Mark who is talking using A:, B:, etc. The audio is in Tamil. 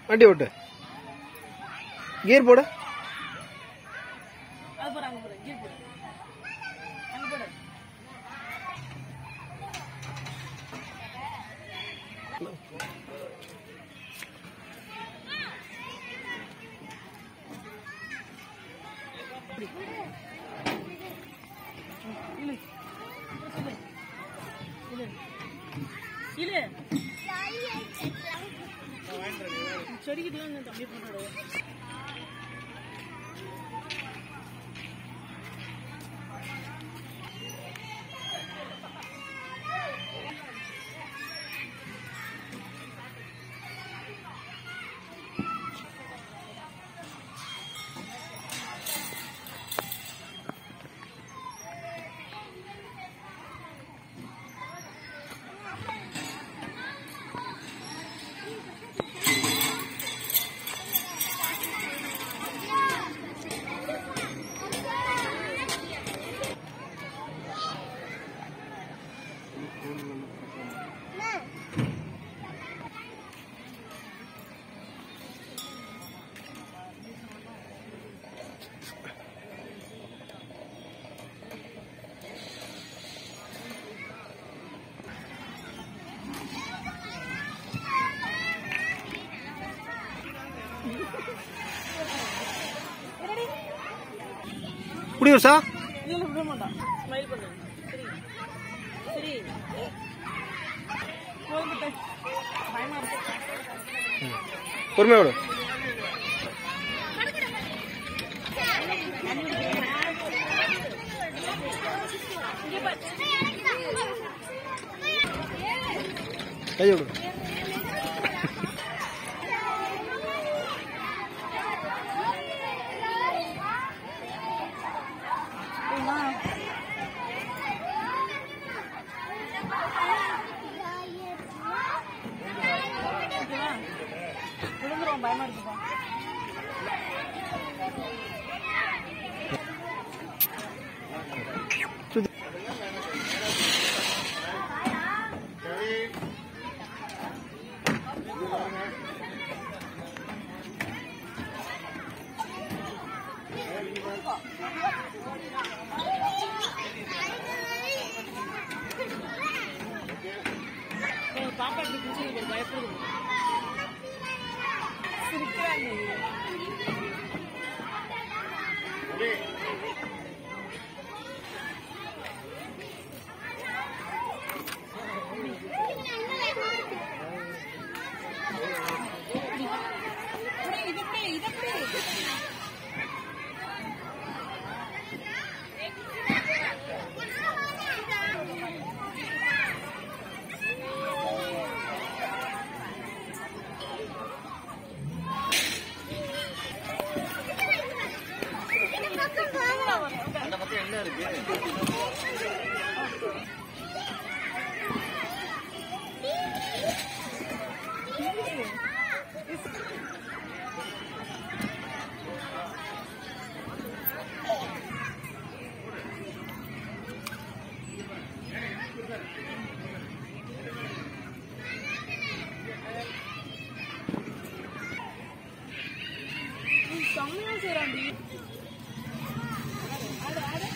A: வண்டி ஓட்டு கியர் போடு
B: அது போடு அங்க போடு கீழ் போடு அங்க போடு இழு. இழு. இழு. செடிக்கிட்டலாம் நான் தம்பி போட்டு
A: இப்படி வருஷா
B: இல்ல விட மாட்டான் ஸ்மைல் பண்ணு சரி சரி போய்கிட்ட பயமா இருக்கு
A: பொறுமையா விடு கை விடு
B: விழுந்துரும் பயமா இருக்குப்பா எங்க பாப்பா இப்படி பிடிச்சி எனக்கு பயப்படுது சிரிக்கிறாங்க இது எப்படி இது எப்படி செம்மையா செய்றான்டி. அட, அட.